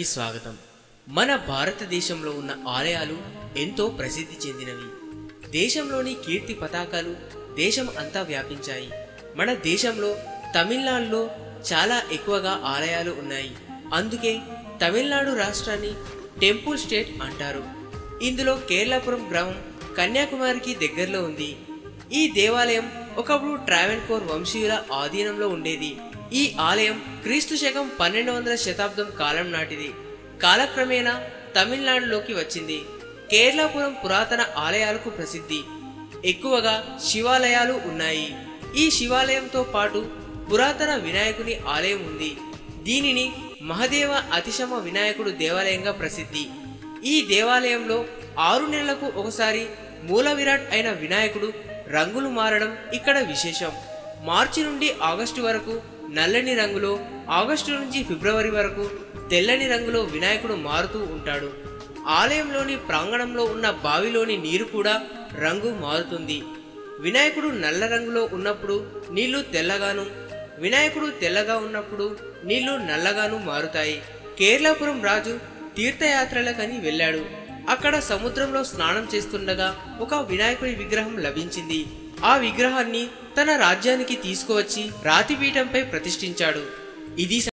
ఛానల్కి స్వాగతం మన భారతదేశంలో ఉన్న ఆలయాలు ఎంతో ప్రసిద్ధి చెందినవి దేశంలోని కీర్తి పతాకాలు దేశం అంతా వ్యాపించాయి మన దేశంలో తమిళనాడులో చాలా ఎక్కువగా ఆలయాలు ఉన్నాయి అందుకే తమిళనాడు రాష్ట్రాన్ని టెంపుల్ స్టేట్ అంటారు ఇందులో కేరళపురం గ్రామం కన్యాకుమారికి దగ్గరలో ఉంది ఈ దేవాలయం ఒకప్పుడు ట్రావెన్కోర్ వంశీయుల ఆధీనంలో ఉండేది ఈ ఆలయం క్రీస్తు శకం పన్నెండు వందల శతాబ్దం కాలం నాటిది కాలక్రమేణా తమిళనాడులోకి వచ్చింది కేరళపురం పురాతన ఆలయాలకు ప్రసిద్ధి ఎక్కువగా శివాలయాలు ఉన్నాయి ఈ శివాలయంతో పాటు పురాతన వినాయకుని ఆలయం ఉంది దీనిని మహదేవ అతిశమ వినాయకుడు దేవాలయంగా ప్రసిద్ధి ఈ దేవాలయంలో ఆరు నెలలకు ఒకసారి మూల విరాట్ అయిన వినాయకుడు రంగులు మారడం ఇక్కడ విశేషం మార్చి నుండి ఆగస్టు వరకు నల్లని రంగులో ఆగస్టు నుంచి ఫిబ్రవరి వరకు తెల్లని రంగులో వినాయకుడు మారుతూ ఉంటాడు ఆలయంలోని ప్రాంగణంలో ఉన్న బావిలోని నీరు కూడా రంగు మారుతుంది వినాయకుడు నల్ల రంగులో ఉన్నప్పుడు నీళ్లు తెల్లగాను వినాయకుడు తెల్లగా ఉన్నప్పుడు నీళ్లు నల్లగాను మారుతాయి కేరళపురం రాజు తీర్థయాత్రలకని వెళ్ళాడు అక్కడ సముద్రంలో స్నానం చేస్తుండగా ఒక వినాయకుడి విగ్రహం లభించింది ఆ విగ్రహాన్ని తన రాజ్యానికి తీసుకువచ్చి రాతిపీఠంపై ప్రతిష్ఠించాడు ఇది